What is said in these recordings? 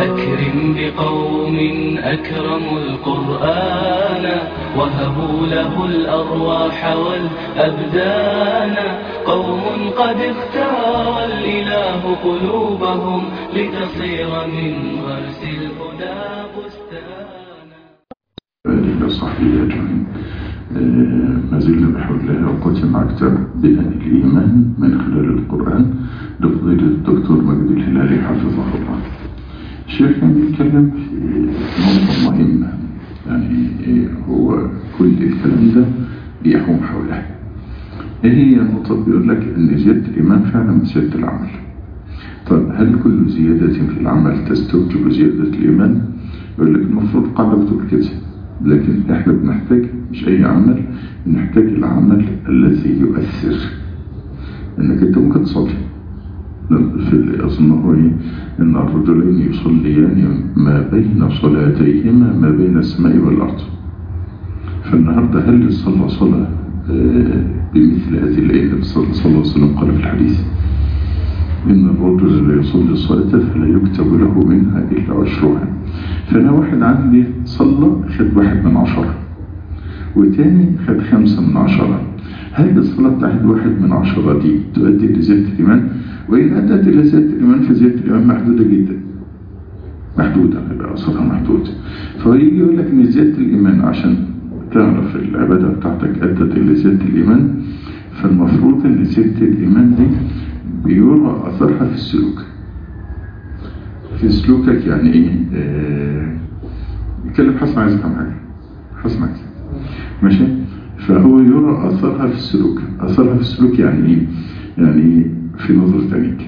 أكرم بقوم أكرموا القرآن وهبوا له الأرواح والأبدان قوم قد اختار الإله قلوبهم لتصير من غرس الهدى بستانا آله وصحبه أجمعين ما زلنا بحول الله وقوة مع كتاب بناء الإيمان من خلال القرآن لفضيلة الدكتور مجد الهلالي حفظه الله الشيخ كان بيتكلم في نقطة مهمة يعني هو كل الكلام ده بيحوم حولها ايه هي النقطة بيقول لك ان زيادة الإيمان فعلا من زيادة العمل طيب هل كل زيادة في العمل تستوجب زيادة الإيمان يقول لك المفروض قاعدة بتقول كده لكن احنا بنحتاج مش اي عمل بنحتاج العمل الذي يؤثر انك انت ممكن تصلي في اظن هو ايه ان الرجلين يصليان ما بين صلاتيهما ما بين السماء والارض فالنهارده هل صلى صلاه بمثل هذه الايه صلى الله عليه وسلم قال في الحديث إن الرجل لا يصلي الصلاة فلا يكتب له منها إلا عشرها فأنا واحد عندي صلى خد واحد من عشرة وتاني خد خمسة من عشرة هل الصلاة بتاعت واحد من عشرة دي تؤدي لزيادة الإيمان وإن أدت إلى زيادة الإيمان فزيادة الإيمان محدودة جدا محدودة يبقى أصلها محدودة فيجي يقول لك إن زيادة الإيمان عشان تعرف العبادة بتاعتك أدت إلى زيادة الإيمان فالمفروض إن زيادة الإيمان دي بيرى أثرها في السلوك في سلوكك يعني إيه آه يتكلم حسن عايز كم حاجة حسن عايز ماشي فهو يرى أثرها في السلوك أثرها في السلوك يعني إيه يعني في نظرة عينيك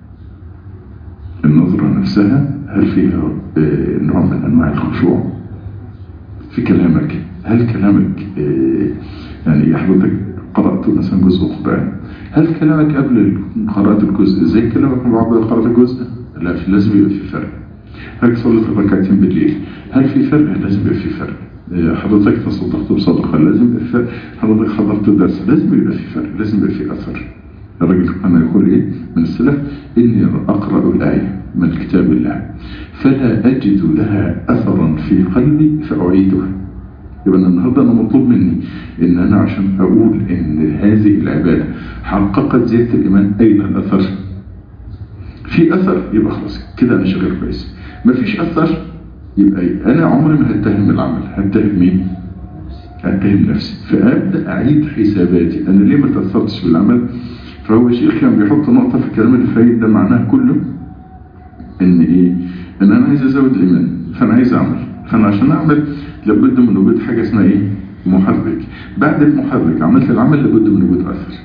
النظرة نفسها هل فيها آه نوع من أنواع الخشوع في كلامك هل كلامك آه يعني حضرتك قرأت مثلا جزء قرآن هل كلامك قبل قراءة الجزء زي كلامك بعد قراءة الجزء لا في لازم يبقى في فرق هل صليت ركعتين بالليل هل في فرق لازم يبقى في فرق حضرتك تصدقت بصدقة لازم يبقى في فرق حضرتك حضرت الدرس لازم يبقى في فرق لازم يبقى في أثر الراجل كان يقول إيه من السلف إني أقرأ الآية من كتاب الله فلا أجد لها أثرا في قلبي فأعيدها يبقى أنا النهاردة أنا مطلوب مني إن أنا عشان أقول إن هذه العبادة حققت زيادة الإيمان أين الأثر في أثر يبقى خلاص كده أنا شغال كويس مفيش أثر يبقى أنا عمري ما هتهم العمل هتهم مين هتهم نفسي فأبدأ أعيد حساباتي أنا ليه ما تأثرتش بالعمل فهو شيخ كان بيحط نقطة في الكلام اللي فايت ده معناه كله إن إيه إن أنا عايز أزود الإيمان فأنا عايز أعمل فأنا عشان أعمل لابد من وجود حاجة اسمها ايه محرك بعد المحرك عملت العمل لابد من وجود اثر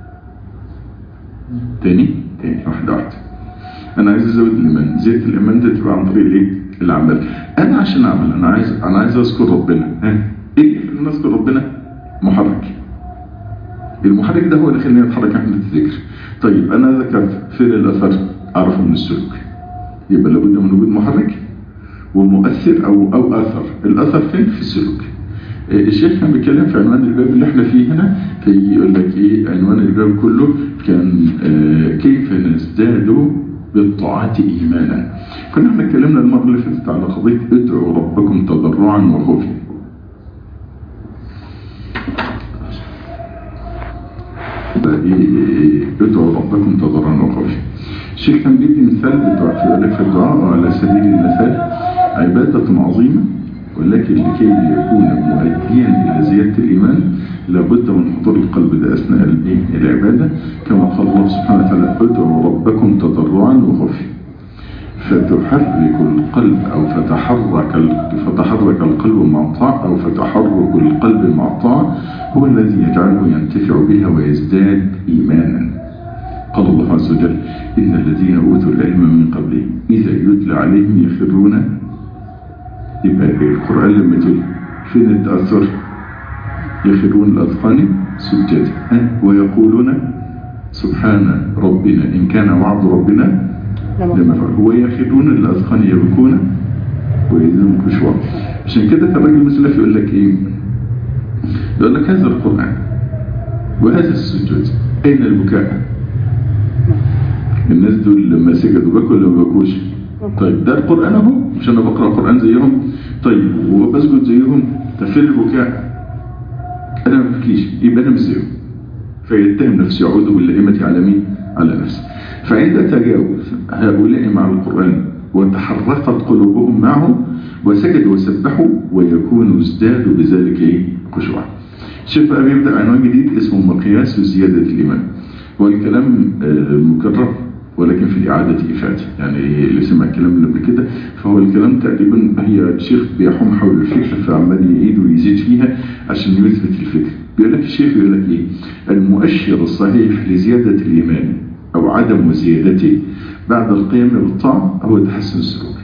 تاني تاني واحدة واحدة انا عايز ازود الايمان زيادة الايمان ده تبقى عن طريق الايه العمل انا عشان اعمل انا عايز انا عايز اذكر ربنا ها ايه اللي اذكر ربنا محرك المحرك ده هو اللي خلاني اتحرك عند الذكر طيب انا ذكرت فين الاثر اعرفه من السلوك يبقى لابد من وجود محرك ومؤثر أو, أو أثر الأثر فين في السلوك الشيخ كان بيتكلم في عنوان الباب اللي احنا فيه هنا فيقول لك ايه عنوان الباب كله كان اه كيف نزداد بالطاعات ايمانا كنا احنا اتكلمنا المره اللي فاتت على قضيه ادعوا ربكم تضرعا وخوفا ادعوا ربكم تضرعا وخوفا الشيخ كان بيدي مثال بالدعاء يقول لك في الدعاء على سبيل المثال عبادة عظيمة ولكن لكي يكون مؤديا إلى زيادة الإيمان لابد من حضور القلب ده أثناء العبادة كما قال الله سبحانه وتعالى ادعوا ربكم تضرعا وخفيا فتحرك القلب أو فتحرك فتحرك القلب مع الطاعة أو فتحرك القلب مع الطاعة هو الذي يجعله ينتفع بها ويزداد إيمانا قال الله عز وجل إن الذين أوتوا العلم من قبلهم إذا يتلى عليهم يخرون يبقى القرآن لما تقول فين التأثر يخرون الأذقان سجدا ويقولون سبحان ربنا إن كان وعد ربنا لما فعل ويخرون الأذقان يبكون ويزيدهم خشوعا عشان كده الراجل المسلف يقول لك إيه يقول لك هذا القرآن وهذا السجود أين البكاء الناس دول لما سجدوا بكوا ولا ما بكوش طيب ده القرآن اهو مش انا بقرأ القرآن زيهم طيب وبسجد زيهم تفل البكاء انا ما ببكيش يبقى انا مش زيهم فيتهم نفسه يعوذ باللئيمة على مين؟ على نفسه فعند تجاوز هؤلاء مع القرآن وتحرقت قلوبهم معه وسجدوا وسبحوا ويكون ازدادوا بذلك ايه؟ خشوعا. الشيخ بقى بيبدأ عنوان جديد اسمه مقياس زيادة الإيمان. هو الكلام آه، مكرر ولكن في إعادة إفادة يعني اللي سمع الكلام اللي قبل كده فهو الكلام تقريبا هي الشيخ بيحوم حول الفكرة فعمال يعيد ويزيد فيها عشان يثبت الفكرة بيقول لك الشيخ يقول لك إيه المؤشر الصحيح لزيادة الإيمان أو عدم زيادته بعد القيام بالطاعة هو تحسن السلوك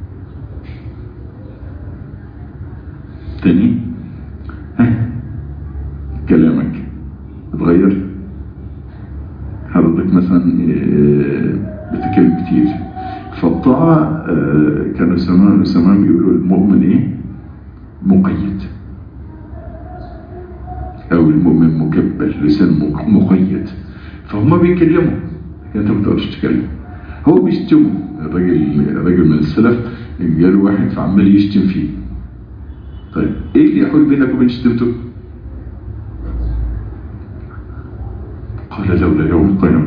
تاني ها كلامك اتغير حضرتك مثلا آه، بتتكلم كتير فالطاعة آه، كانوا زمان زمان بيقولوا المؤمن ايه مقيد او المؤمن مكبل لسان مق- مقيد فهم بيكلموا انت ما تقدرش تتكلم هو بيشتمه الراجل الراجل من السلف جاله واحد فعمال يشتم فيه طيب ايه اللي يحول بينك وبين شتمته قال لولا يوم القيامة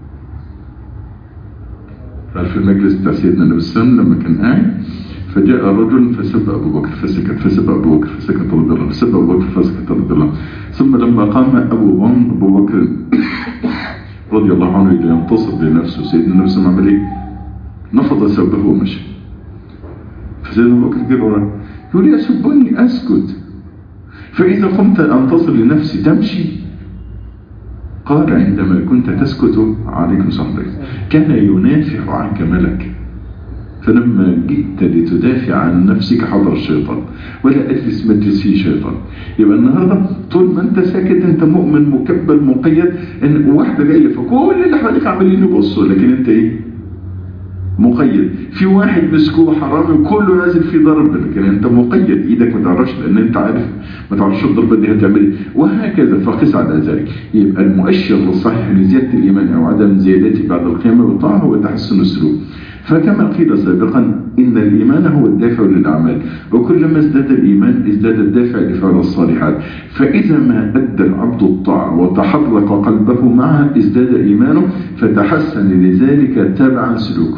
قال في المجلس بتاع سيدنا النبي صلى الله عليه وسلم لما كان قاعد فجاء رجل فسب أبو بكر فسكت فسب أبو بكر فسكت رضي الله عنه فسب أبو بكر فسكت رضي الله عنه ثم لما قام أبو بكر أبو بكر رضي الله عنه لينتصر لنفسه سيدنا النبي صلى الله عليه وسلم عمل إيه؟ نفض ثوبه ومشى فسيدنا أبو بكر جه وراه يقول لي أسبني أسكت فإذا قمت أنتصر لنفسي تمشي قال عندما كنت تسكت عليكم صحبك كان ينافح عنك ملك فلما جئت لتدافع عن نفسك حضر الشيطان ولا أجلس مجلس فيه شيطان يبقى النهاردة طول ما انت ساكت انت مؤمن مكبل مقيد ان واحدة جاية فكل اللي حواليك عمالين يبصوا لكن انت ايه مقيد في واحد مسكوه حرامي وكله نازل فيه ضرب لكن انت مقيد ايدك ما تعرفش لان انت عارف ما تعرفش الضربه دي هتعمل ايه وهكذا فقس على ذلك يبقى المؤشر الصحيح لزياده الايمان او عدم زيادته بعد القيام بالطاعه هو تحسن السلوك فكما قيل سابقا ان الايمان هو الدافع للاعمال وكلما ازداد الايمان ازداد الدافع لفعل الصالحات فاذا ما ادى العبد الطاعه وتحرك قلبه معها ازداد ايمانه فتحسن لذلك تبعا سلوكه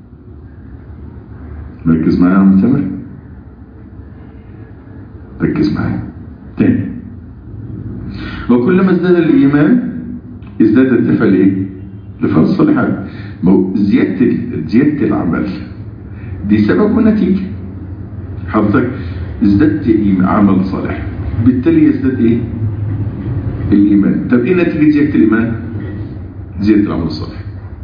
مركز معايا يا عم تامر ركز معايا تاني وكلما ازداد الايمان ازداد الدفع لايه لفعل الصالحات ما هو زياده زياده العمل دي سبب ونتيجه حضرتك ازددت إيم- عمل صالح بالتالي يزداد ايه الايمان طب ايه نتيجه زياده الايمان زياده العمل الصالح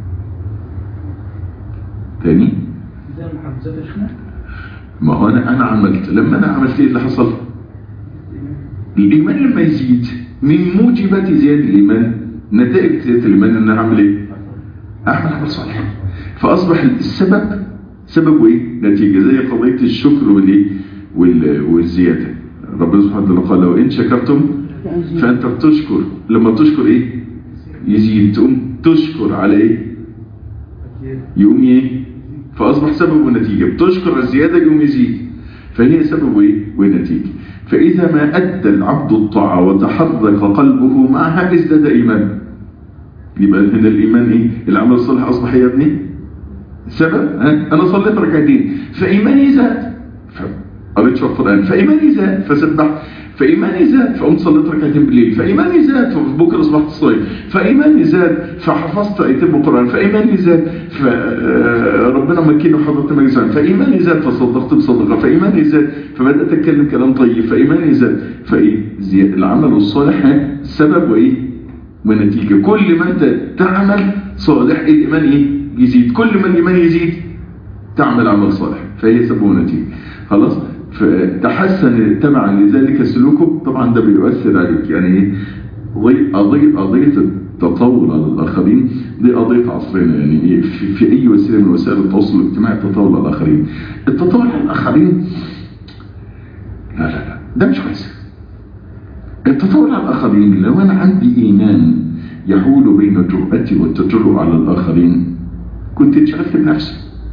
تاني زي المحافظات يا شيخنا ما هو انا انا عملت لما انا عملت ايه اللي حصل الايمان لما يزيد من موجبات زياده الايمان نتائج زياده الايمان ان انا اعمل ايه اعمل عمل صالح فاصبح السبب سببه ايه نتيجه زي قضيه الشكر والايه وال- والزياده ربنا سبحانه وتعالى قال لو ان شكرتم فانت بتشكر لما تشكر ايه يزيد تقوم تشكر على ايه يقوم ايه فاصبح سبب ونتيجه بتشكر الزياده يقوم يزيد فهي سبب ايه ونتيجه فاذا ما ادى العبد الطاعه وتحرك قلبه معها ازداد ايمانا يبقى هنا الايمان ايه العمل الصالح اصبح إيه يا ابني سبب ها؟ انا صليت ركعتين فايماني زاد قريت شويه قران فايماني زاد فسبحت فايماني زاد فقمت صليت ركعتين بالليل فايماني زاد فبكره اصبحت صايم فايماني زاد فحفظت ايتين من القران فايماني زاد فربنا مكنه وحضرت مجلس العلم. فايماني زاد فصدقت بصدقه فايماني زاد فبدات اتكلم كلام طيب فايماني زاد فايه زي- العمل الصالح ها؟ سبب وايه ونتيجه كل ما انت تعمل صالح الايمان ايه يزيد كل ما الايمان يزيد تعمل عمل صالح فهي سبب ونتيجه خلاص فتحسن تبعا لذلك سلوكه طبعا ده بيؤثر عليك يعني ايه قضية قضية قضية التطاول على الآخرين دي قضية عصرنا يعني إيه؟ في, في أي وسيلة من وسائل التواصل الاجتماعي التطاول على الآخرين التطاول على الآخرين لا لا لا ده مش كويس التطاول على الآخرين لو أنا عندي إيمان يحول بين جرأتي والتجرؤ على الآخرين كنت اتشغلت بنفسي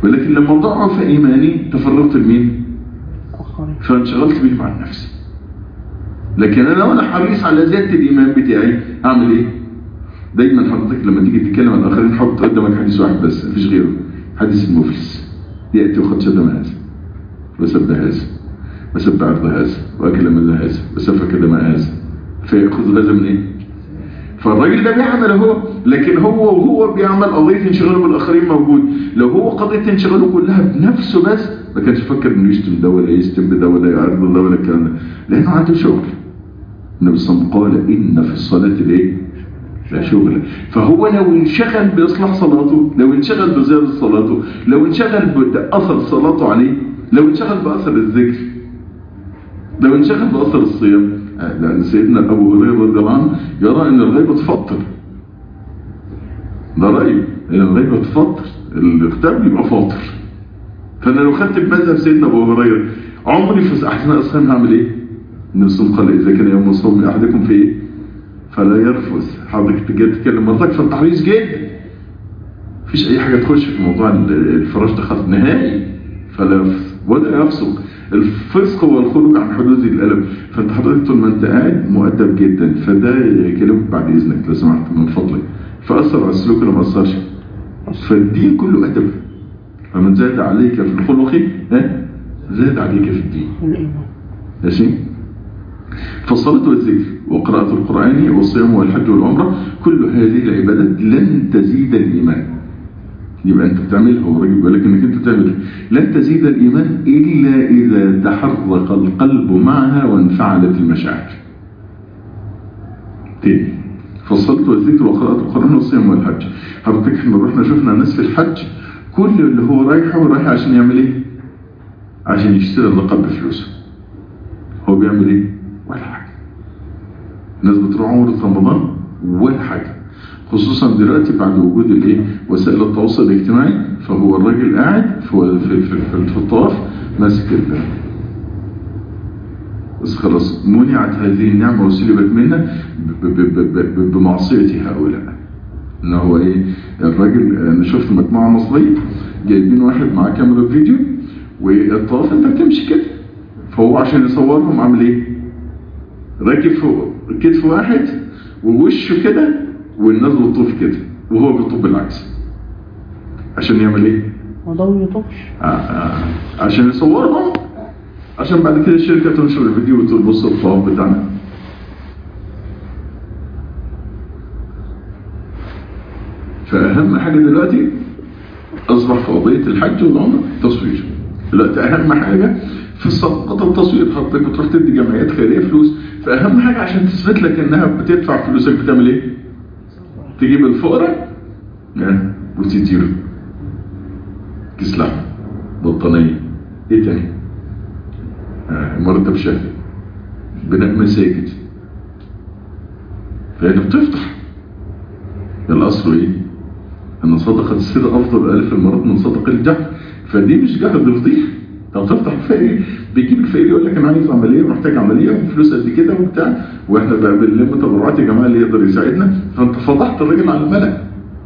ولكن لما ضعف إيماني تفرغت لمين؟ آخرين فانشغلت به مع النفس لكن انا لو انا حريص على زياده الايمان بتاعي اعمل ايه دايما حضرتك لما تيجي تتكلم عن الاخرين حط قدامك حديث واحد بس مفيش غيره حديث المفلس ياتي وقد شتم هذا وسب هذا وسب عرض هذا واكل من هذا وسفك دم هذا فياخذ هذا من ايه فالراجل ده بيعمل اهو لكن هو وهو بيعمل قضيه انشغاله بالاخرين موجود لو هو قضيه انشغاله كلها بنفسه بس ما كانش فكر انه يشتم ده ولا يشتم بده ولا يعرض ده ولا الكلام ده لانه عنده شغل النبي صلى الله عليه وسلم قال ان في الصلاه الايه لا شغل فهو لو انشغل باصلاح صلاته لو انشغل بزياده صلاته لو انشغل باثر صلاته عليه لو انشغل باثر الذكر لو انشغل باثر الصيام آه، لان سيدنا ابو هريره رضي الله عنه يرى ان الغيبه تفطر ده رايه ان الغيبه تفطر الكتاب يبقى فاطر فانا لو خدت بمذهب سيدنا ابو هريره عمري في احسن الصيام هعمل ايه؟ النبي صلى الله عليه وسلم قال اذا كان يوم صوم احدكم في ايه؟ فلا يرفث حضرتك تجي تتكلم مرتك فانت حريص جدا مفيش اي حاجه تخش في موضوع الفراش ده خالص نهائي فلا يرفث ولا يفسق الفسق هو الخروج عن حدود الالم فانت حضرتك طول ما انت قاعد مؤدب جدا فده يكلمك بعد اذنك لو سمحت من فضلك فاثر على السلوك ولا ما اثرش فالدين كله ادب فمن زاد عليك في الخلق ها زاد عليك في الدين الإيمان ماشي فالصلاة والذكر وقراءة القرآن والصيام والحج والعمرة كل هذه العبادات لن تزيد الإيمان يبقى أنت بتعملها والراجل بيقول لك إنك أنت بتعملها لن تزيد الإيمان إلا إذا تحرك القلب معها وانفعلت المشاعر تاني فالصلاة والذكر وقراءة القرآن والصيام والحج حضرتك احنا رحنا شفنا ناس في الحج كل اللي هو رايحه رايح عشان يعمل ايه؟ عشان يشتري اللقب بفلوسه هو بيعمل ايه ولا حاجه الناس بتروح عمره رمضان ولا حاجه خصوصا دلوقتي بعد وجود الايه وسائل التواصل الاجتماعي فهو الراجل قاعد في في في, في, في الطواف ماسك ال- بس خلاص منعت هذه النعمه وسلبت منا ب- ب- ب- ب- بمعصيه هؤلاء ان هو ايه الراجل انا شفت مجموعه مصريه جايبين واحد معاه كاميرا فيديو والطواف انت بتمشي كده فهو عشان يصورهم عامل ايه راكب فوق كتف واحد ووشه كده والناس بتطوف كده وهو بيطوف بالعكس عشان يعمل ايه وده ما يطوفش آه، آه، عشان يصورهم عشان بعد كده الشركة تنشر الفيديو وتقول بص الطواف بتاعنا فأهم حاجة دلوقتي أصبح في قضية الحج والعمرة تصوير دلوقتي أهم حاجة في الصفقات التصوير حضرتك بتروح تدي جمعيات خيرية فلوس فأهم حاجة عشان تثبت لك إنها بتدفع فلوسك بتعمل إيه؟ تجيب الفقراء يعني وتديله كيس لحم بطانية إيه تاني؟ آه، مرتب شهري بناء مساجد فهي بتفتح الأصل إيه؟ أن صدقة السر أفضل ألف المرات من صدقة الجهل فدي مش جهل دي فضيحة طب تفتح فقري بيجيب الفقري يقول لك أنا عايز عملية محتاج عملية وفلوس قد كده وبتاع وإحنا بقى بنلم تبرعات يا جماعة اللي يقدر يساعدنا فأنت فضحت الراجل على الملأ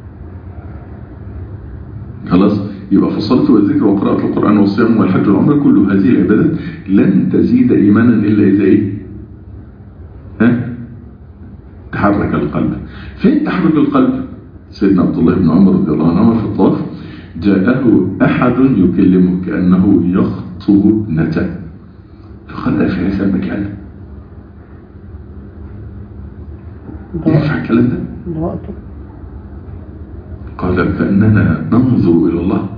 خلاص يبقى في الصلاة والذكر وقراءة القرآن والصيام والحج والعمرة كل هذه العبادات لن تزيد إيمانا إلا إذا إيه؟ ها؟ تحرك القلب فين تحرك القلب؟ سيدنا عبد الله بن عمر رضي الله عنه في الطواف جاءه أحد يكلمه كأنه يخطب ابنته فقال أفي هذا المكان ده ينفع الكلام ده؟ ده وقته قال فإننا ننظر إلى الله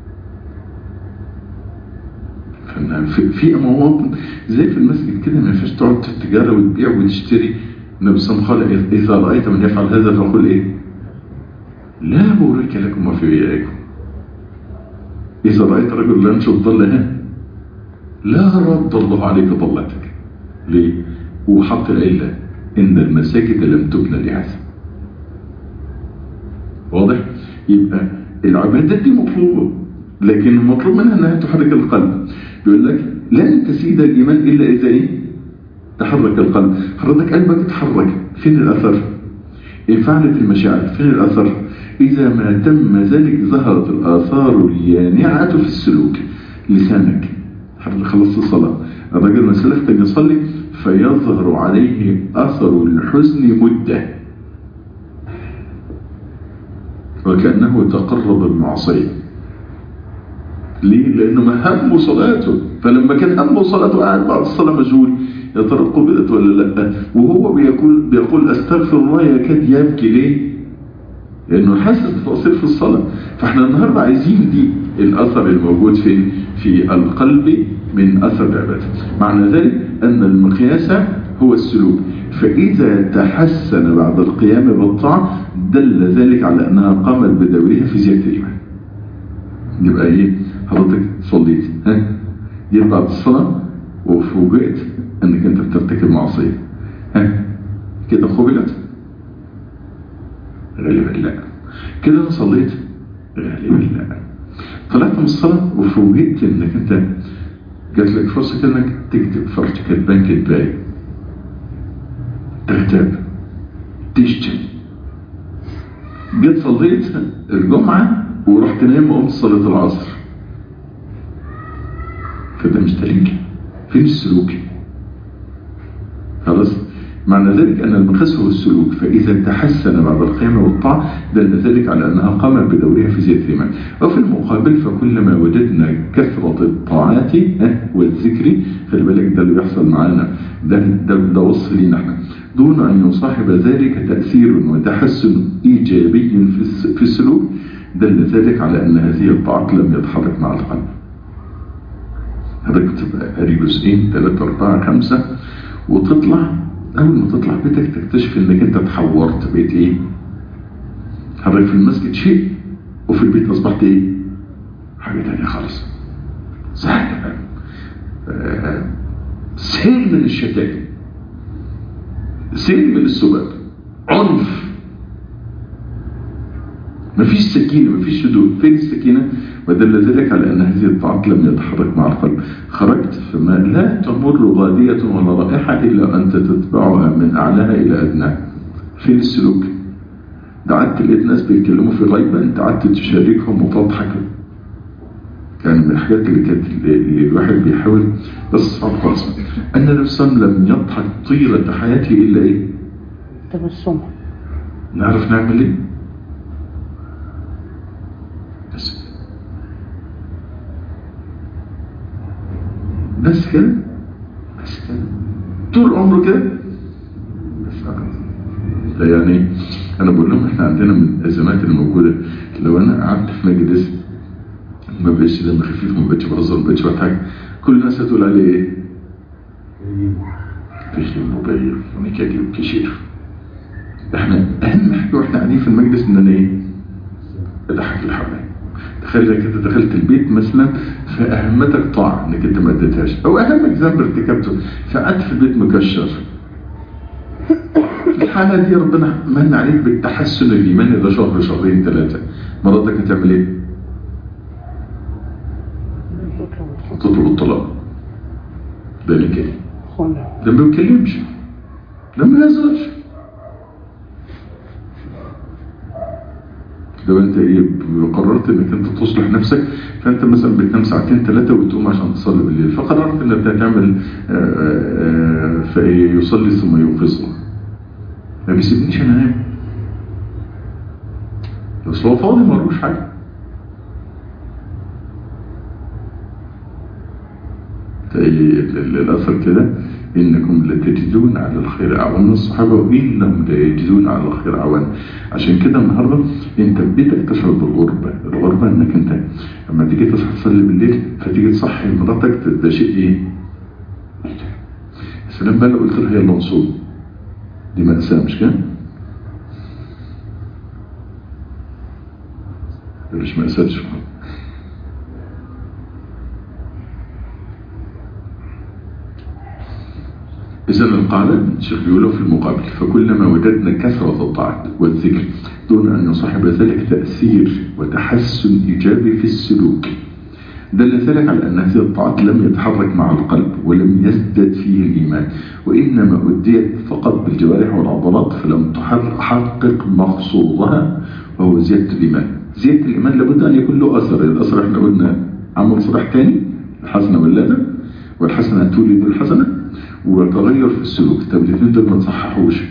فإن في, في مواطن زي في المسجد كده ما ينفعش تقعد تتجارى وتبيع وتشتري النبي صلى الله عليه وسلم قال إذا رأيت من يفعل هذا فقل إيه لا بورك لكم ما في بيعكم إذا رأيت رجل لا ينشط ضلها لا رد الله عليك ضلتك ليه؟ وحط العلة إن المساجد لم تبنى لهذا واضح يبقى العبادات دي مطلوبة لكن المطلوب منها انها تحرك القلب بيقول لك لن تزيد الايمان الا اذا ايه تحرك القلب حضرتك قلبك اتحرك فين الاثر انفعلت المشاعر فين الاثر إذا ما تم ذلك ظهرت الآثار اليانعة في السلوك لسانك حتى خلصت الصلاة الرجل من سلف كان يصلي فيظهر عليه أثر الحزن مدة وكأنه تقرب بالمعصية ليه؟ لأنه ما همه صلاته فلما كان همه صلاته قاعد بعد الصلاة مشغول يا ترى قبلت ولا لا وهو بيقول بيقول استغفر الله يكاد يبكي ليه؟ لأنه حاسس بتقصير في الصلاة فاحنا النهاردة عايزين دي الأثر الموجود في في القلب من أثر العبادة معنى ذلك أن المقياس هو السلوك فإذا تحسن بعد القيام بالطاعة دل ذلك على أنها قامت بدورها في زيادة الإيمان يبقى إيه حضرتك صليت ها جيت بعد الصلاة وفوجئت أنك أنت بترتكب معصية ها كده قبلت غالبا لا كده أنا صليت غالبا لا طلعت من الصلاة وفوجئت أنك أنت جات لك فرصة أنك تكتب فرصة كتبان كتباية تغتاب تشتم جيت صليت الجمعة ورحت نايم وقمت صلاة العصر فده مش تلك فين السلوك خلاص معنى ذلك أن المقياس هو السلوك فإذا تحسن بعد القيام والطاعة دل ذلك على أنها قامت بدورها في زيادة الإيمان وفي المقابل فكلما وجدنا كثرة الطاعات والذكر خلي بالك ده اللي بيحصل معانا ده ده, ده وصف لينا احنا دون أن يصاحب ذلك تأثير وتحسن إيجابي في السلوك دل ذلك على أن هذه الطاعات لم يتحرك مع القلب حضرتك تبقى قاري جزئين ثلاثة أربعة خمسة وتطلع أول ما تطلع بيتك تكتشف إنك أنت تحورت بقيت إيه؟ حضرتك في المسجد شيء وفي البيت أصبحت إيه؟ حاجة تانية خالص سهل آه سيل من الشتائم سيل من السباب عنف مفيش سكينة مفيش هدوء فين السكينة ودل ذلك على أن هذه الطاعات لم يتحرك مع القلب خرجت فما لا تمر غادية ولا رائحة إلا أنت تتبعها من أعلاها إلى أدناها فين السلوك ده قعدت لقيت ناس بيتكلموا في غيبة أنت قعدت تشاركهم وتضحك كان من الحاجات اللي كانت اللي الواحد بيحاول بس صعب خالص أن الإنسان لم يضحك طيلة حياته إلا إيه؟ تبسم نعرف نعمل إيه؟ بس بس كده بس كده طول عمره كده بس فقط يعني انا بقول لهم احنا عندنا من الازمات الموجوده لو انا قعدت في مجلس ما بقتش دم خفيف ما بقتش بهزر ما بقتش بضحك كل الناس هتقول عليه ايه؟ كشير مبير ونكدي وكشير احنا اهم حاجه واحنا قاعدين في المجلس ان انا ايه؟ اضحك الحبايب تخيل انك انت دخلت البيت مثلا فاهمتك طاعه انك انت ما اديتهاش او اهم ذنب ارتكبته فقعدت في البيت مكشر في الحاله دي ربنا من عليك بالتحسن الايماني ده شهر شهرين ثلاثه مراتك هتعمل ايه؟ تطلب الطلاق ده ليه كده؟ خلع ده ما بيتكلمش ده ما بيهزرش لو انت ايه قررت انك انت تصلح نفسك فانت مثلا بتنام ساعتين ثلاثه وتقوم عشان تصلي بالليل فقررت انك تعمل فيصلي ثم يوقظه ما بيسيبنيش انام بس هو فاضي ملوش حاجه الاثر كده إنكم لتجدون على الخير أعوان الصحابة وإنهم لا يجدون على الخير أعوان عشان كده النهاردة أنت بدأت تشعر بالغربة الغربة إنك أنت لما تيجي تصحى تصلي بالليل فتيجي تصحي مراتك ده شيء إيه؟ السلام بقى لو قلت لها يلا نصوم دي مأساة مش كده؟ مش مأساة شو إذا القاعدة الشيخ بيقوله في المقابل فكلما وجدنا كثرة الطاعات والذكر دون أن يصاحب ذلك تأثير وتحسن إيجابي في السلوك دل ذلك على أن هذه الطاعات لم يتحرك مع القلب ولم يزدد فيه الإيمان وإنما أديت فقط بالجوارح والعضلات فلم تحقق مقصودها وهو زيادة الإيمان زيادة الإيمان لابد أن يكون له أثر الأثر احنا قلنا عمل صلاح تاني الحسنة واللادة والحسنة تولد الحسنة وتغير في السلوك طب الاثنين دول ما تصححوش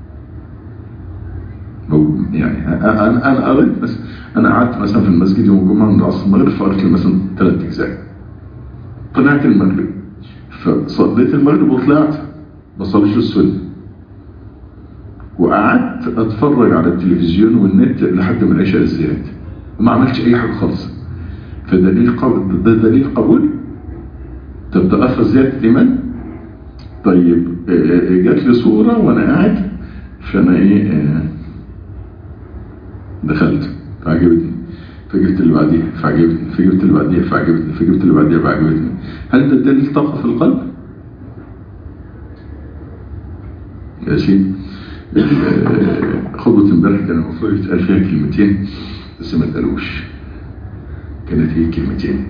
يعني انا انا قريت بس انا قعدت مثلا في المسجد يوم الجمعه من عصر المغرب فقريت لي مثلا ثلاث اجزاء طلعت المغرب فصليت المغرب وطلعت ما صليش السنه وقعدت اتفرج على التلفزيون والنت لحد ما العشاء الزياد وما عملتش اي حاجه خالص فدليل قبول ده دليل قبول طب ده اثر زياده الايمان طيب جات لي صوره وانا قاعد فانا ايه دخلت فعجبتني فجبت اللي بعديها فعجبتني فجبت اللي بعديها فعجبتني فجبت اللي بعديها فعجبتني هل ده دليل طاقه في القلب ماشي خطبة امبارح كان المفروض يتقال فيها كلمتين بس ما اتقالوش كانت هي كلمتين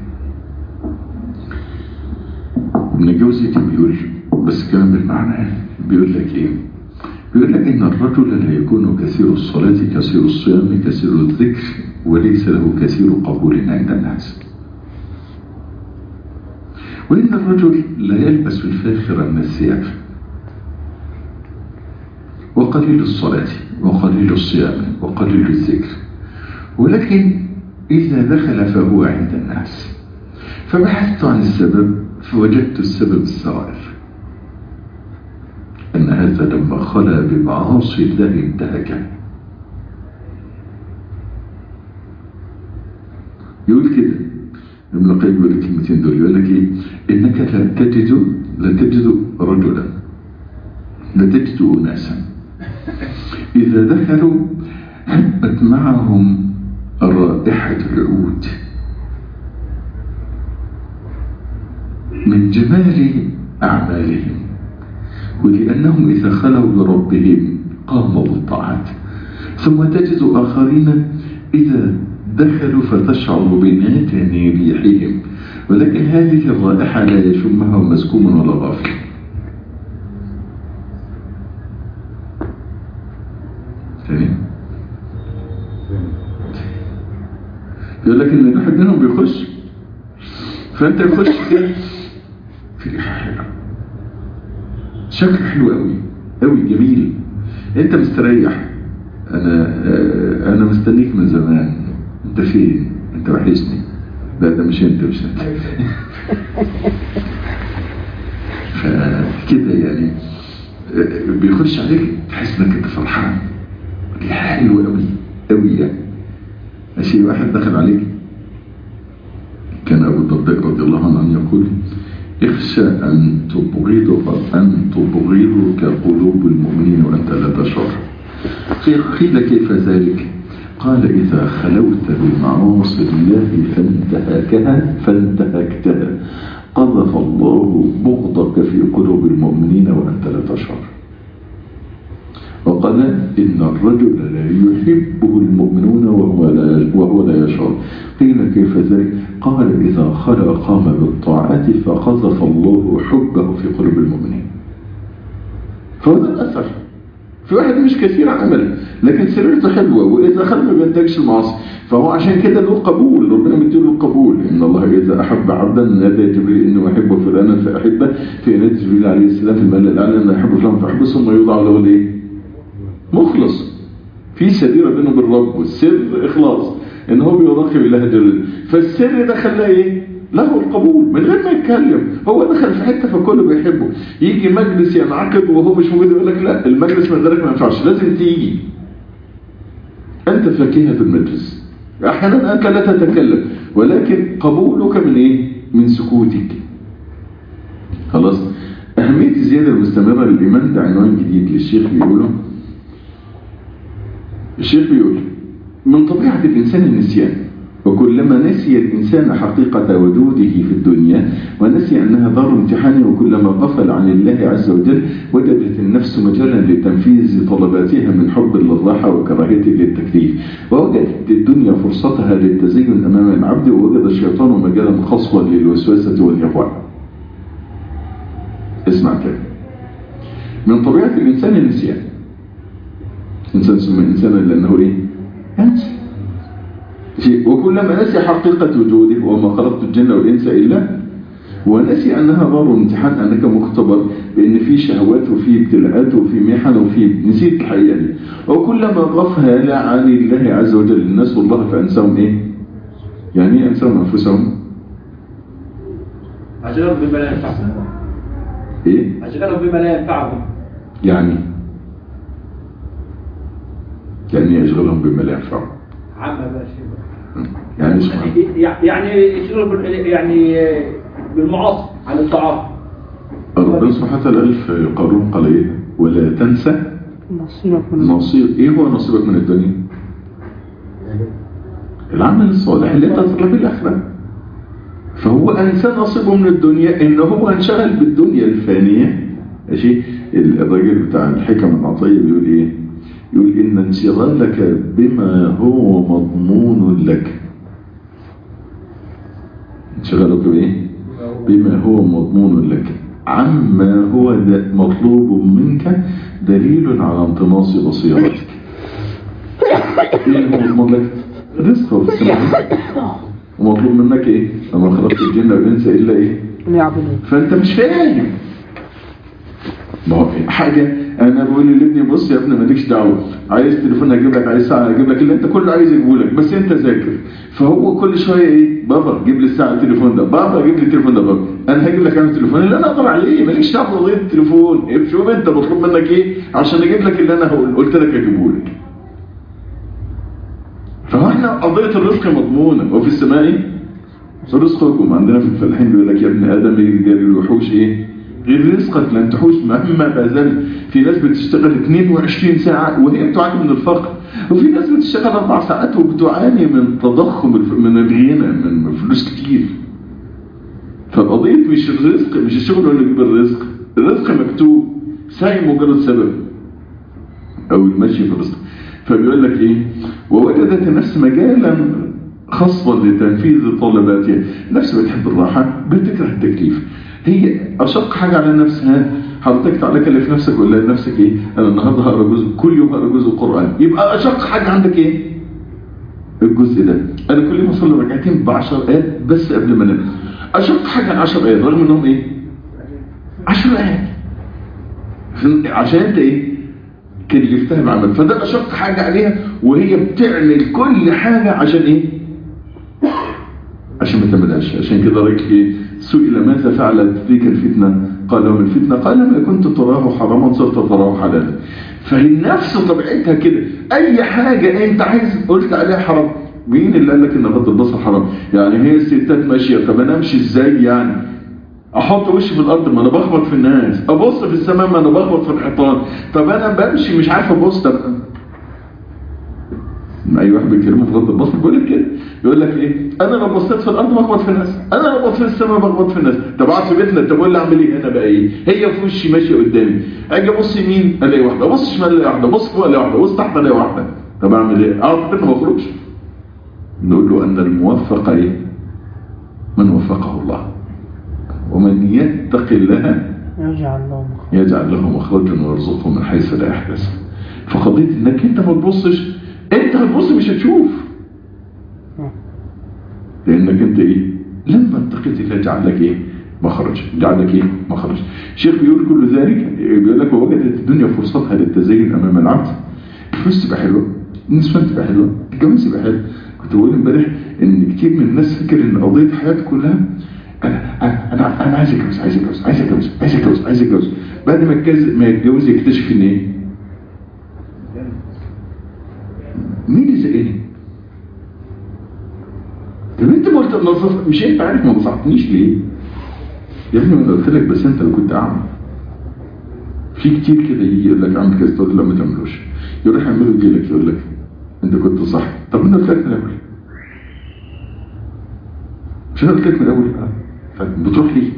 ابن الجوزي كان بيقول بس كلام بالمعنى بيقول لك ايه بيقول لك ان الرجل لا يكون كثير الصلاة كثير الصيام كثير الذكر وليس له كثير قبول عند الناس وإن الرجل لا يلبس الفاخر من الثياب وقليل الصلاة وقليل الصيام وقليل الذكر ولكن إذا دخل فهو عند الناس فبحثت عن السبب فوجدت السبب السرائر أن هذا لما خلا بمعاصي الله انتهك يقول كده ابن القيم يقول الكلمتين دول يقول لك ايه انك لا تجد لا تجد رجلا لا تجد اناسا اذا دخلوا هبت معهم رائحه العود من جمال اعمالهم ولأنهم إذا خلوا بربهم قاموا بالطاعات ثم تجد آخرين إذا دخلوا فتشعر بناتن ريحهم ولكن هذه الرائحة لا يشمها مسكوم ولا غافل ثاني يقول لك ان الواحد منهم بيخش فانت يخش كده في ريحه حلوه شكل حلو قوي قوي جميل انت مستريح انا انا مستنيك من زمان انت فين انت وحشني لا ده مش انت مش انت فكده يعني بيخش عليك تحس انك انت فرحان دي حلوه قوي قوي يعني ماشي واحد دخل عليك كان ابو الدرداء رضي الله عنه يقول اخشى أن تبغضك أن تبغضك قلوب المؤمنين وأنت لا تشعر قيل كيف ذلك قال إذا خلوت بمعاصي الله فانتهكها فانتهكتها قذف الله بغضك في قلوب المؤمنين وأنت لا تشعر وقال إن الرجل لا يحبه المؤمنون وهو لا, وهو لا يشعر قيل كيف ذلك قال إذا خلق قام بالطاعات فقذف الله حبه في قلوب المؤمنين فهو ده الأثر في واحد مش كثير عمل لكن سريرته حلوة وإذا خل ما بينتجش المعاصي فهو عشان كده له قبول ربنا مديله القبول إن الله إذا أحب عبدا نادى جبريل إنه يحب فلانا فأحبه في نادي جبريل عليه السلام في المال الأعلى إنه يحب فلانا فأحبه ثم يوضع له الإيه؟ مخلص في سريرة بينه وبين الرب والسر إخلاص إن هو بيراقب الله جل فالسر ده خلاه إيه؟ له القبول من غير ما يتكلم هو دخل في حته فالكل بيحبه يجي مجلس ينعقد وهو مش موجود يقول لك لا المجلس من غيرك ما ينفعش لازم تيجي انت فاكهه المجلس احيانا انت لا تتكلم ولكن قبولك من ايه من سكوتك خلاص اهميه الزياده المستمره للايمان ده عنوان جديد للشيخ بيقوله الشيخ بيقول من طبيعه الانسان النسيان وكلما نسي الإنسان حقيقة وجوده في الدنيا ونسي أنها دار امتحان وكلما غفل عن الله عز وجل وجدت النفس مجالا لتنفيذ طلباتها من حب للراحة وكراهية للتكليف ووجدت الدنيا فرصتها للتزين أمام العبد ووجد الشيطان مجالا خصبا للوسوسة والإغواء اسمع كده من طبيعة الإنسان النسيان إنسان سمي إنسانا لأنه إيه؟ ينسى شيء وكلما نسي حقيقة وجوده وما خلقت الجن والإنس إلا ونسي أنها دار امتحان أنك مختبر بأن في شهوات وفي ابتلاءات وفي محن وفي نسيت الحقيقة دي وكلما غفل عن الله عز وجل الناس والله فأنساهم إيه؟ يعني إيه أنساهم أنفسهم؟ أشغلهم بما لا ينفعهم إيه؟ أشغلهم بما لا ينفعهم يعني يعني يشغلهم بما لا ينفعهم عامة بقى شيء يعني اسمع يعني يشغلهم بال- يعني بالمعاصي عن الطعام ربنا سبحانه وتعالى قال في قارون قال ايه ولا تنسى نصيبك من نصيب ايه هو نصيبك من الدنيا العمل الصالح اللي انت تطلع في الاخره فهو انسى نصيبه من الدنيا ان هو انشغل بالدنيا الفانيه ماشي الراجل بتاع الحكم العطيه بيقول ايه يقول ان انشغالك بما هو مضمون لك انشغالك بايه بما هو مضمون لك عما هو د- مطلوب منك دليل على انطماس بصيرتك ايه هو مضمون لك رزق في السماء ومطلوب منك ايه لما خلقت الجن والانس الا ايه ليعبدون فانت مش فاهم ما هو حاجة انا بقول لابني بص يا ابني مالكش دعوة عايز تليفون اجيب لك عايز ساعة اجيب لك اللي انت كله عايز يجيبه لك بس انت ذاكر فهو كل شوية ايه بابا جيب لي الساعة التليفون ده بابا جيب لي التليفون ده بابا انا هجيب لك انا التليفون اللي انا اقدر عليه مالكش دعوة بقضية التليفون إيه، شوف انت مطلوب منك ايه عشان اجيب لك اللي انا هقول قلت لك اجيبه لك فهو احنا قضية الرزق مضمونة وفي السماء رزقكم عندنا في الفلاحين بيقول لك يا ابن ادم يجري الوحوش ايه غير رزقك لن تحوش مهما بذلت في ناس بتشتغل 22 ساعة وهي بتعاني من الفقر وفي ناس بتشتغل أربع ساعات وبتعاني من تضخم الف... من الغنى من فلوس كتير فالقضية مش الرزق مش الشغل هو اللي يجيب الرزق الرزق مكتوب سعي مجرد سبب أو المشي في الرزق فبيقول لك إيه ووجدت النفس مجالا خصبا لتنفيذ طلباتها نفس بتحب الراحة بتكره التكليف هي أشق حاجة على نفسها حضرتك تعالى كلف نفسك ولا لنفسك ايه انا النهارده هقرا جزء كل يوم هقرا جزء قران يبقى اشق حاجه عندك ايه الجزء ده انا كل يوم اصلي ركعتين ب 10 ايات بس قبل ما انام اشق حاجه 10 ايات رغم انهم ايه 10 ايات عشان انت ايه كلفتها بعمل فده اشق حاجه عليها وهي بتعمل كل حاجه عشان ايه عشان ما تعملهاش عشان كده راجل ايه سئل ماذا فعلت فيك الفتنه قال وما الفتنه قال ما كنت تراه حراما صرت تراه حلالا فالنفس طبيعتها كده اي حاجه انت عايز قلت عليها حرام مين اللي قال لك ان غض البصر حرام يعني هي الستات ماشيه طب انا امشي ازاي يعني احط وشي في الارض ما انا بخبط في الناس ابص في السماء ما انا بخبط في الحيطان طب انا بمشي مش عارف ابص طب اي واحد بيتكلموا في غض البصر بيقول لك كده يقول لك ايه انا لو بصيت في الارض بخبط في الناس انا لو بصيت في السماء بخبط في الناس طب اقعد في بيتنا طب اقول لي اعمل ايه انا بقى ايه هي في وشي ماشيه قدامي اجي ابص يمين الاقي واحده ابص شمال الاقي واحده ابص فوق الاقي واحده ابص تحت الاقي واحده طب اعمل ايه اقعد في بيتنا ما اخرجش نقول له ان الموفق ايه من وفقه الله ومن يتق الله يجعل له مخرج يجعل له مخرجا ويرزقه من حيث لا يحتسب فقضيه انك انت ما تبصش انت هتبص مش هتشوف لانك انت ايه لما اتقيت الله جعل لك ايه مخرج جعل لك ايه مخرج الشيخ بيقول كل ذلك بيقول لك ووجدت الدنيا فرصتها للتزين امام العبد الفلوس تبقى حلوه النسوان تبقى حلوه الجواز يبقى حلو كنت بقول امبارح ان كتير من الناس فكر ان قضيه حياته كلها انا انا انا, أنا عايز اتجوز عايز اتجوز عايز اتجوز عايز اتجوز عايز اتجوز بعد ما يتجوز ما يتجوز يكتشف ان ايه مين اللي زقني طب انت ما قلت نظف مش انت عارف ما نصحتنيش ليه يا ابني ما انا قلت لك بس انت اللي كنت اعمى في كتير كده يجي يقول لك اعمل كذا تقول لا ما تعملوش يروح يعمله يجي لك يقول لك انت كنت صح طب انا قلت لك من الاول مش انا قلت لك من الاول اه بتروح ليه؟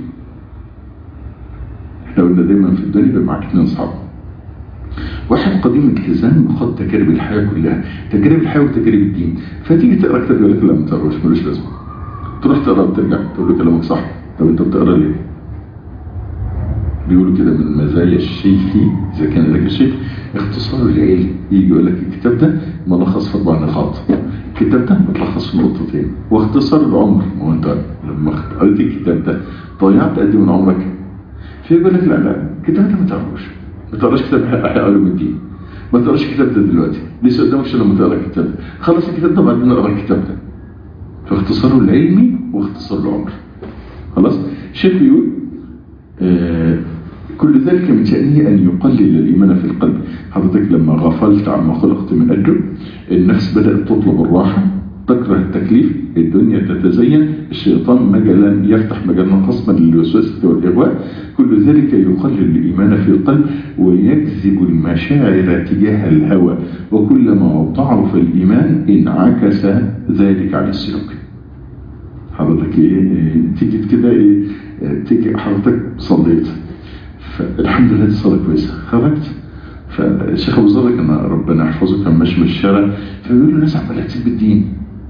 احنا قلنا دايما في الدنيا يبقى معاك اثنين اصحاب واحد قديم التزام خد تجارب الحياه كلها تجارب الحياه وتجارب الدين فتيجي تقرا كتاب يقول لك لا ما تقراش ملوش لازمه تروح تقرا وترجع تقول له كلامك صح طب انت بتقرا ليه؟ بيقولوا كده من مزايا الشيخ اذا كان لك الشيخ اختصار العلم يجي يقول لك الكتاب ده ملخص في اربع نقاط الكتاب ده متلخص في نقطتين واختصار العمر ما هو انت لما قريت الكتاب ده ضيعت قد من عمرك فيقول لك لا لا الكتاب ده ما تقراش ما تقراش كتاب احياء علوم الدين ما تقراش الكتاب ده دلوقتي لسه قدامك لما تقرا الكتاب ده خلص الكتاب ده بعدين اقرا الكتاب ده فاختصاره العلمي واختصار العمر خلاص الشيخ بيقول آه كل ذلك من شأنه أن يقلل الإيمان في القلب حضرتك لما غفلت عما خلقت من أجله النفس بدأت تطلب الراحة تكره التكليف الدنيا تتزين الشيطان مجالا يفتح مجالا خصما للوسوسة والإغواء كل ذلك يقلل الإيمان في القلب ويجذب المشاعر تجاه الهوى وكلما ضعف الإيمان انعكس ذلك على السلوك حضرتك ايه تيجي كده ايه تيجي حضرتك صليت فالحمد لله دي صلاة كويسة خرجت فالشيخ ابو ذر كان ربنا يحفظه كان ماشي من الشارع فبيقول له الناس عماله تسيب الدين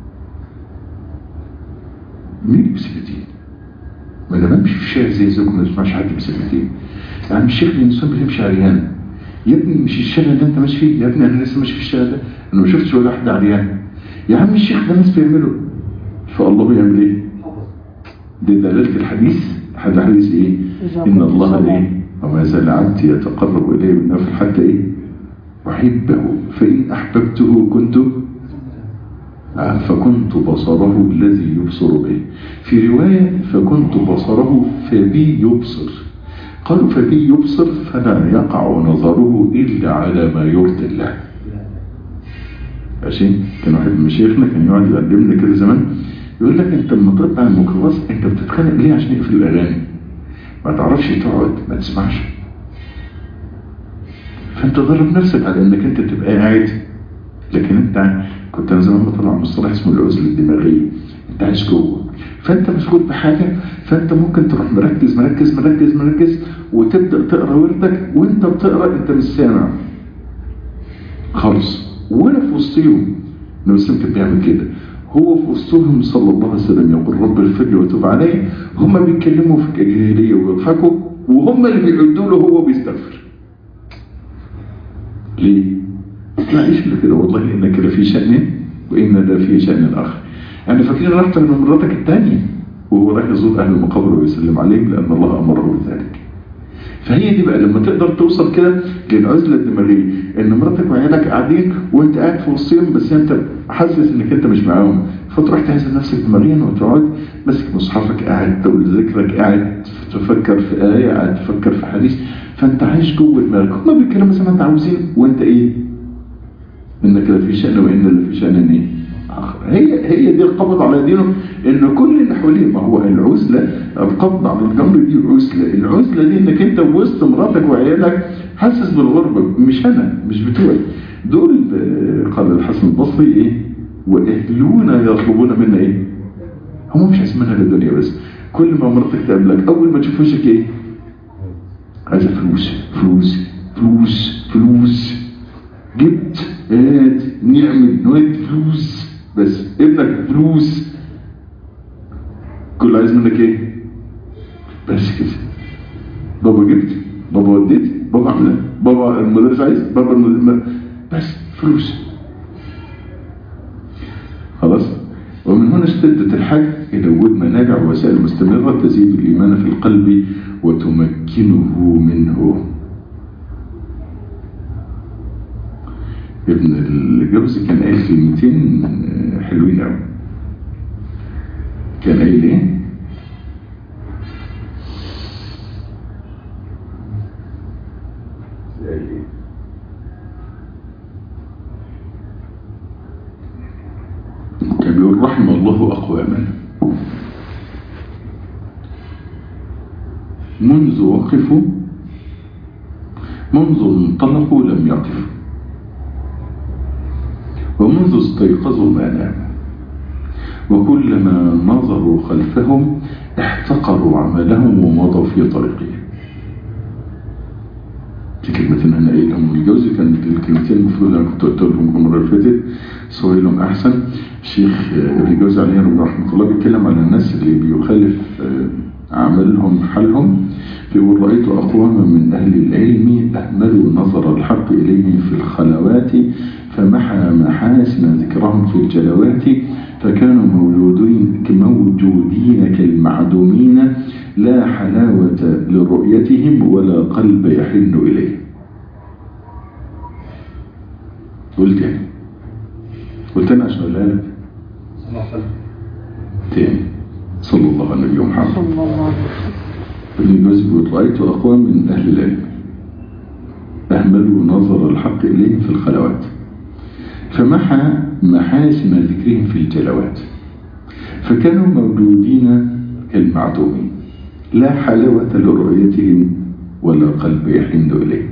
مين اللي بيسيب الدين؟ ما انا بمشي في الشارع زي زيكم ما بسمعش حد بيسيب الدين يعني الشيخ الانسان بيمشي عريان يا ابني مش الشارع ده انت ماشي فيه يا ابني انا لسه ماشي في الشارع ده انا ما شفتش ولا واحد عريان يا عم الشيخ ده ناس بيعملوا فالله بيعمل ايه؟ دي دلالة الحديث حد حديث ايه؟ ان الله ايه؟ وما زال عبدي يتقرب إليه بالنفل حتى إيه أحبه فإن أحببته كنت فكنت بصره الذي يبصر به في رواية فكنت بصره فبي يبصر قالوا فبي يبصر فلا يقع نظره إلا على ما يرضي الله عشان كان واحد من مشايخنا كان يقعد يقدمنا كده زمان يقول لك انت لما تطلع الميكروباص انت بتتخانق ليه عشان يقفل الاغاني ما تعرفش تقعد ما تسمعش فانت ضرب نفسك على انك انت تبقى قاعد لكن انت كنت انا زمان بطلع مصطلح اسمه العزله الدماغيه انت عايش جوه فانت مشغول بحاجه فانت ممكن تروح مركز مركز مركز مركز وتبدا تقرا وردك وانت بتقرا انت مش سامع خالص ولا في وسطهم النبي صلى كان بيعمل كده هو في وسطهم صلى الله عليه وسلم يقول رب الفجر وتوب عليه هم بيتكلموا في الجاهليه ويضحكوا وهم اللي بيعدوا له هو بيستغفر ليه؟ لا عيش له كده والله انك لفي شأن وإن ده في شأن آخر يعني فاكرين رحت من مراتك الثانية وهو رايح يزور أهل المقابر ويسلم عليهم لأن الله أمره بذلك فهي دي بقى لما تقدر توصل كده للعزلة الدماغية ان مراتك وعيالك قاعدين وانت قاعد في وسطهم بس انت حاسس انك انت مش معاهم فتروح تعزل نفسك دماغيا وتقعد ماسك مصحفك قاعد تقول ذكرك قاعد تفكر في آية قاعد تفكر في حديث فانت عايش جوه دماغك هما بيتكلموا زي ما انت عاوزين وانت ايه انك لا في شأن وان لا في شأن ايه آخر هي هي دي القبض على دينه ان كل اللي حواليه ما هو العزله القبض على الجمر دي عزله العزله دي انك انت وسط مراتك وعيالك حاسس بالغربه مش انا مش بتوعي دول قال الحسن البصري ايه واهلونا يطلبون منا ايه هم مش عايزين منها للدنيا بس كل ما مراتك تقابلك اول ما تشوف وشك ايه عايزه فلوس فلوس فلوس فلوس جبت هات نعمل نود فلوس بس ابنك فلوس كل عايز منك ايه بس كده بابا جبت بابا وديت بابا عمل بابا المدرس عايز بابا المدرس بس فلوس خلاص ومن هنا اشتدت الحاجة إلى وجود منابع ووسائل مستمرة تزيد الإيمان في القلب وتمكنه منه ابن الجوزي كان قايل كلمتين حلوين قوي كان قايل ايه كان بيقول رحم الله اقواما منذ وقفوا منذ انطلقوا لم يقفوا ومنذ استيقظوا ما ناموا وكلما نظروا خلفهم احتقروا عملهم ومضوا في طريقهم في كلمتين انا قايلهم الجوزي كانت الكلمتين المفروض انا كنت قلت لهم المره اللي فاتت سويلهم احسن الشيخ ابن جوزي عليه رحمه الله بيتكلم على الناس اللي بيخالف عملهم حالهم بيقول رأيت أقواما من أهل العلم أهملوا نظر الحق إليهم في الخلوات فمحى محاسن ذكرهم في الجلوات فكانوا موجودين موجودين كالمعدومين لا حلاوة لرؤيتهم ولا قلب يحن إليه قلت يعني قلت أنا عشان أقولها لك صلى الله عليه وسلم تاني صلى الله على النبي محمد صلى الله عليه وسلم ابن جوزي بيقول رأيت أقوام من أهل العلم أهملوا نظر الحق إليهم في الخلوات فمحى محاسن ذكرهم في الجلوات فكانوا موجودين كالمعدومين لا حلاوة لرؤيتهم ولا قلب يحن إليه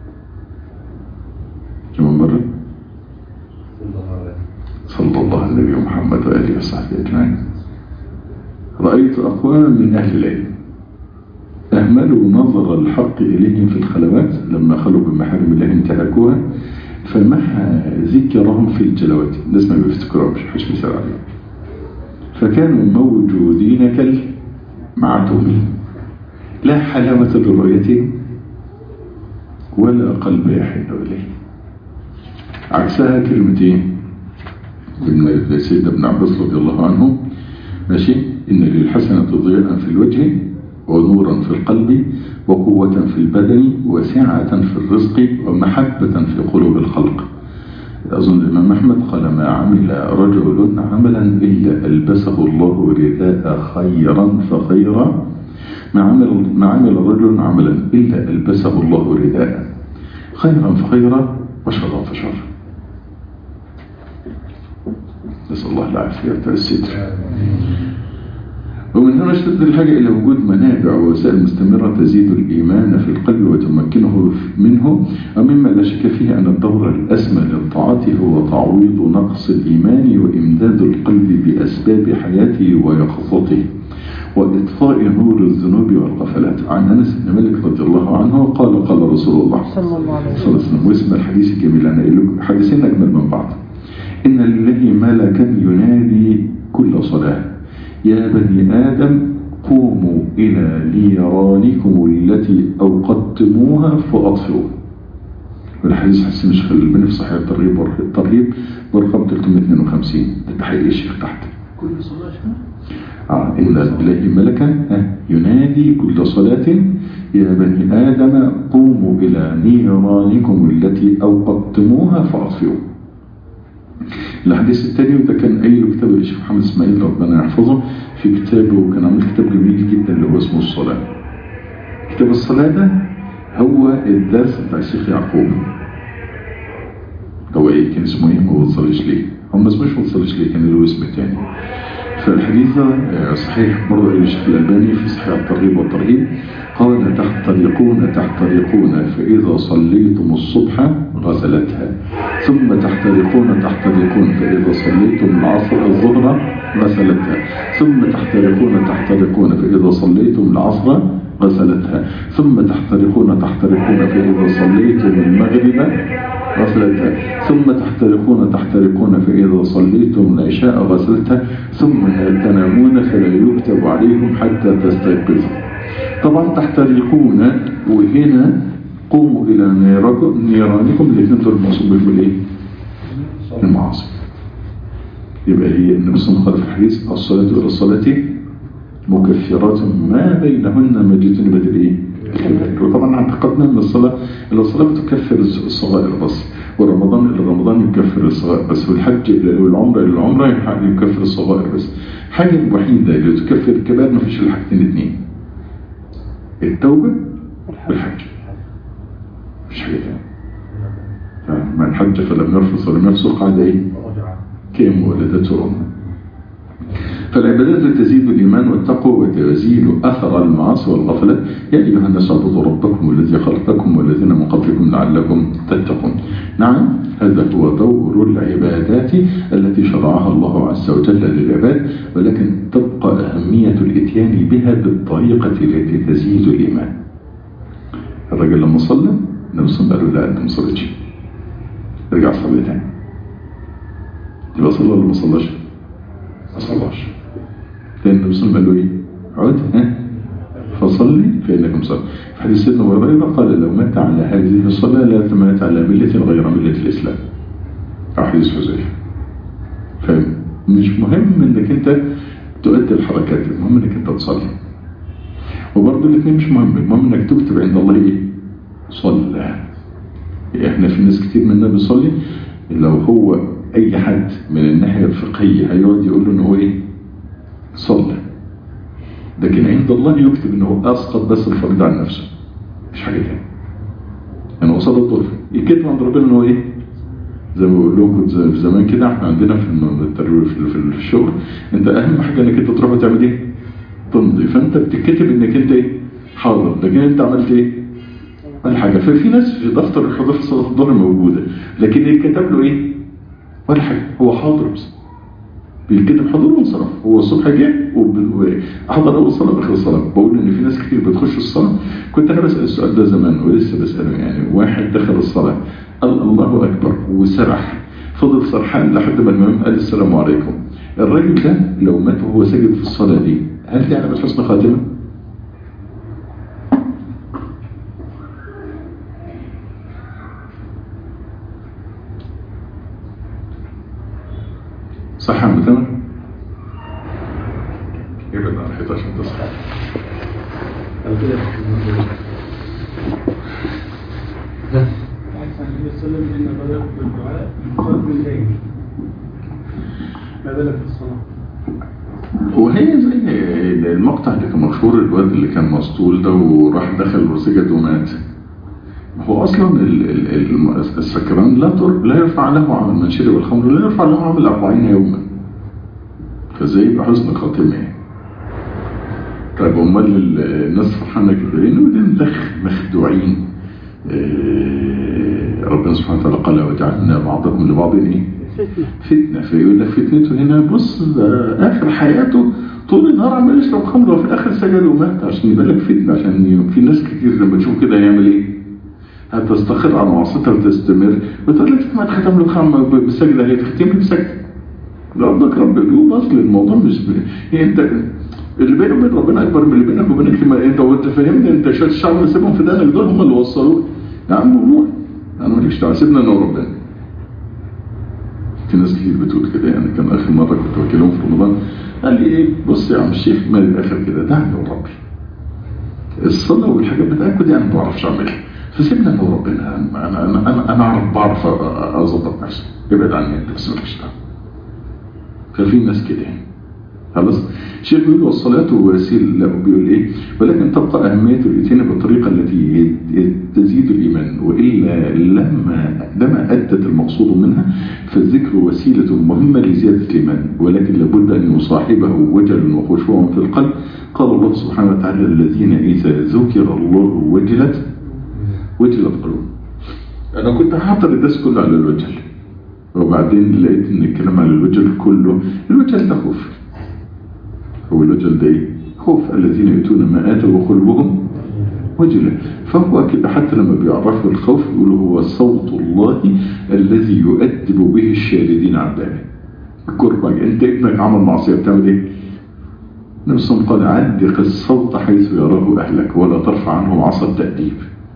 كما مرة صلى الله عليه وسلم صلى الله على النبي محمد وآله وصحبه أجمعين رأيت أقواما من أهل العلم أهملوا نظر الحق إليهم في الخلوات لما خلوا بمحارم الله انتهكوها فمحى ذكرهم في الجلوات الناس ما بيفتكروهمش مش مثال عليهم فكانوا موجودين كالمعدومين لا حلاوة لرؤيتهم ولا قلب يحن إليه عكسها كلمتين ابن سيدنا ابن عباس رضي الله عنه ماشي إن للحسنة ضياء في الوجه ونورا في القلب وقوة في البدن وسعة في الرزق ومحبة في قلوب الخلق أظن الإمام أحمد قال ما عمل رجل عملا إلا ألبسه الله رداء خيرا فخيرا ما عمل, ما عمل رجل عملا إلا ألبسه الله رداء خيرا فخيرا وشرا فشرا نسأل الله العافية والستر ومن هنا اشتد الحاجة إلى وجود منابع ووسائل مستمرة تزيد الإيمان في القلب وتمكنه منه ومما لا شك فيه أن الدور الأسمى للطاعات هو تعويض نقص الإيمان وإمداد القلب بأسباب حياته ويقظته وإطفاء نور الذنوب والغفلات عن أنس بن مالك رضي الله عنه قال قال رسول الله صلى الله عليه صلى الله عليه وسلم واسم الحديث الجميل أنا أقول لكم حديثين أجمل من بعض إن لله ملكا ينادي كل صلاة يا بني آدم قوموا إلى نيرانكم التي أوقدتموها فأطفئوا والحديث حسن الشيخ الألباني في صحيح الترغيب الترغيب برقم 352 ده تحقيق الشيخ تحت كل صلاة شنو؟ آه إن لله ملكا آه، ينادي كل صلاة يا بني آدم قوموا إلى نيرانكم التي أوقدتموها فأطفئوا الحديث الثاني وده كان قايله كتاب الشيخ محمد اسماعيل ربنا يحفظه في كتابه وكان عامل كتاب جميل جدا اللي هو اسمه الصلاة كتاب الصلاة ده هو الدرس بتاع الشيخ يعقوب هو ايه كان اسمه ايه ما وصلش ليه هم ما اسموش ما وصلش ليه كان له اسم تاني فالحديث ده آه، صحيح برضه قال الشيخ الألباني في صحيح الترغيب والترهيب قال تحترقون تحترقون فإذا صليتم الصبح غسلتها ثم تحترقون تحترقون فإذا صليتم العصر الظهر غسلتها ثم تحترقون تحترقون فإذا صليتم العصر غسلتها ثم تحترقون تحترقون فإذا صليتم المغرب غسلتها ثم تحترقون تحترقون فإذا صليتم العشاء غسلتها ثم تنامون فلا يكتب عليكم حتى تستيقظوا طبعا تحترقون وهنا قوموا إلى نيركم- نيرانكم الاثنين دول موصوبين بالإيه؟ المعاصي يبقى هي النبي صلى الله عليه وسلم في الحديث الصلاة إلى الصلاة مكفرات ما بينهن ما اجتنبت الايه؟ الكبائر وطبعا اعتقدنا ان الصلاة إلى الصلاة بتكفر الصغائر بس ورمضان إلى رمضان يكفر الصغائر بس والحج إلى والعمرة إلى العمرة يكفر الصغائر بس حاجة الوحيدة اللي تكفر الكبائر ما فيش إلا حاجتين اتنين التوبة والحج مفيش حاجة تانية من حج فلم يرفض ولم يفسق قعد ايه رجع كام ولدته أمه فالعبادات تزيد الإيمان والتقوى وتزيل أثر المعاصي والغفلة يا أيها الناس اعبدوا ربكم الذي خلقكم والذين من قبلكم لعلكم تتقون نعم هذا هو دور العبادات التي شرعها الله عز وجل للعباد ولكن تبقى أهمية الإتيان بها بالطريقة التي تزيد الإيمان الرجل لما صلى النبي صلى الله عليه وسلم قال له لا أنت ما صليتش رجع صلي تاني يبقى صلى ولا ما صلاش؟ ما صلاش لأن النبي صلى الله عليه وسلم قال له إيه؟ عد ها فصلي فإنك مصلي في حديث سيدنا أبو هريرة قال لو مات على هذه الصلاة لا مات على ملة غير ملة الإسلام أو حديث حذيفة فمش مهم إنك أنت تؤدي الحركات المهم إنك أنت تصلي وبرضه الاثنين مش مهم المهم إنك تكتب عند الله إيه؟ صلى احنا في ناس كتير مننا بيصلي لو هو اي حد من الناحية الفقهية هيقعد يقول له ان هو ايه صلى لكن عند الله يكتب ان هو اسقط بس الفرض عن نفسه مش حاجة تانية يعني هو صلى الظهر يكتب عند ربنا ان هو ايه زي ما بقول لكم زي في زمان كده احنا عندنا في الترويج في الشغل انت اهم حاجة انك انت تروح تعمل ايه تمضي فانت بتكتب انك انت ايه حاضر لكن انت عملت ايه ولا حاجة ففي ناس في دفتر الحضور في صلاة الظهر موجودة لكن يتكتب له ايه ولا حاجة هو حاضر بس بيتكتب حضور وانصرف هو الصبح جه وحضر اول صلاة باخر الصلاة بقول ان في ناس كتير بتخش الصلاة كنت انا بسأل السؤال ده زمان ولسه بسأله يعني واحد دخل الصلاة قال الله اكبر وسرح فضل سرحان لحد ما الامام قال السلام عليكم الراجل ده لو مات وهو ساجد في الصلاة دي هل دي علامة حسن خاتمة؟ صح يا متمر ابعد عن الحيطة عشان تصحى أو كده النبي صلى الله عليه وسلم إن بدأ بالدعاء يقال بالليل ما بالك بالصلاة وهي زي المقطع اللي كان مشهور الواد اللي كان مسطول ده وراح دخل وسجد ومات هو اصلا ال- ال- ال- السكران لا تر- لا يرفع له عمل من شرب الخمر لا يرفع له عمل 40 يوما فازاي يبقى حسن خاتمه يعني طيب امال ال- الناس فرحانه كده ليه نقول نخ مخدوعين آه، ربنا سبحانه وتعالى قال وجعلنا بعضكم لبعض ايه فتنة فتنة فيقول لك فتنته هنا بص ده آخر حياته طول النهار عمال يشرب خمر وفي الآخر سجد ومات عشان يبقى لك فتنة عشان في ناس كتير لما تشوف كده يعمل إيه؟ هتستقر على معصيتها وتستمر وتقول لك ما تختم له خمر بسجدة هي تختم له بسجدة ربك رب القلوب أصل الموضوع مش ب... يعني أنت اللي بينه وبين ربنا أكبر من اللي بينك وبينك لما أنت وأنت فهمت أنت شوية الشعب اللي سيبهم في دقنك دول هم اللي وصلوك يا عم روح أنا ماليش دعوة سيبنا أنا وربنا في ناس كتير بتقول كده يعني كان آخر مرة كنت بكلمهم في رمضان قال لي إيه بص يا عم الشيخ مال الآخر كده دعني وربي الصلاة والحاجات بتاعتكم دي أنا ما بعرفش أعملها فسيبنا أنا وربنا أنا أنا أنا, أنا أعرف بعرف أظبط نفسي ابعد عني أنت بس مالكش دعوة ففي ناس كده يعني خلاص الشيخ بيقول والصلاة وسيلة لا بيقول ايه ولكن تبقى أهمية الإتيان بالطريقة التي تزيد الإيمان وإلا لما لما أدت المقصود منها فالذكر وسيلة مهمة لزيادة الإيمان ولكن لابد أن يصاحبه وجل وخشوع في القلب قال الله سبحانه وتعالى الذين إذا ذكر الله وجلت وجلت قلوب أنا كنت حاطر الدرس كله على الوجل وبعدين لقيت ان الكلام على الوجل كله الوجل ده خوف هو الوجل ده ايه خوف الذين يؤتون ما اتوا وقلوبهم وجلة فهو كده حتى لما بيعرفوا الخوف يقولوا هو صوت الله الذي يؤدب به الشاردين عن ذلك قربك انت ابنك عمل معصية بتعمل ايه نفس قال عدق الصوت حيث يراه اهلك ولا ترفع عنه عصا التأديب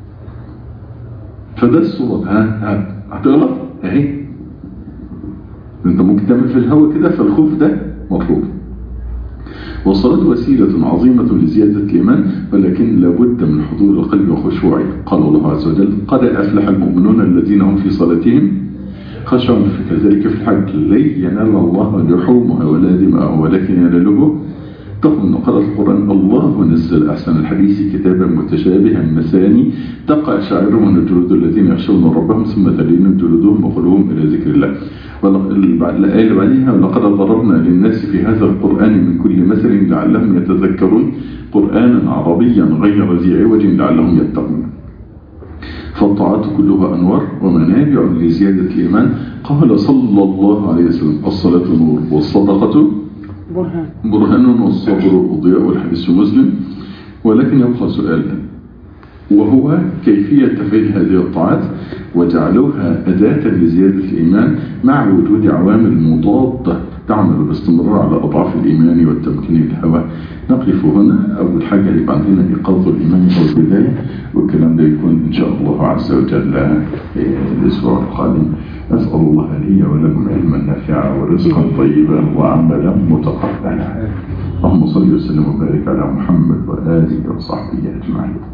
فده الصورة ها ها هتغلط اهي انت ممكن تعمل في الهواء كده فالخوف ده مطلوب والصلاة وسيلة عظيمة لزيادة الإيمان ولكن لابد من حضور القلب وخشوعه قال الله عز وجل قد أفلح المؤمنون الذين هم في صلاتهم خشعوا كذلك في الحج لن ينال الله لحومها ولا دماءها ولكن يناله تقول أنه قرأ القرآن الله نزل أحسن الحديث كتابا متشابها مثاني تقع شعر من جلود الذين يخشون ربهم ثم تلين جلودهم وقلوبهم إلى ذكر الله الآية اللي بعدها لقد ضربنا للناس في هذا القرآن من كل مثل لعلهم يتذكرون قرآنا عربيا غير ذي عوج لعلهم يتقون فالطاعات كلها أنوار ومنابع لزيادة الإيمان قال صلى الله عليه وسلم الصلاة نور والصدقة برهان برهان والصبر ضياء والحديث مسلم ولكن يبقى سؤال وهو كيفية تفعيل هذه الطاعات وجعلوها أداة لزيادة الإيمان مع وجود عوامل مضادة تعمل باستمرار على أضعاف الإيمان والتمكين الهوى نقف هنا أول حاجة يبقى عندنا إيقاظ الإيمان أو البداية والكلام ده يكون إن شاء الله عز وجل الأسبوع القادم أسأل الله لي ولكم علما نافعا ورزقا طيبا وعملا متقبلا اللهم صل وسلم وبارك على محمد وآله وصحبه أجمعين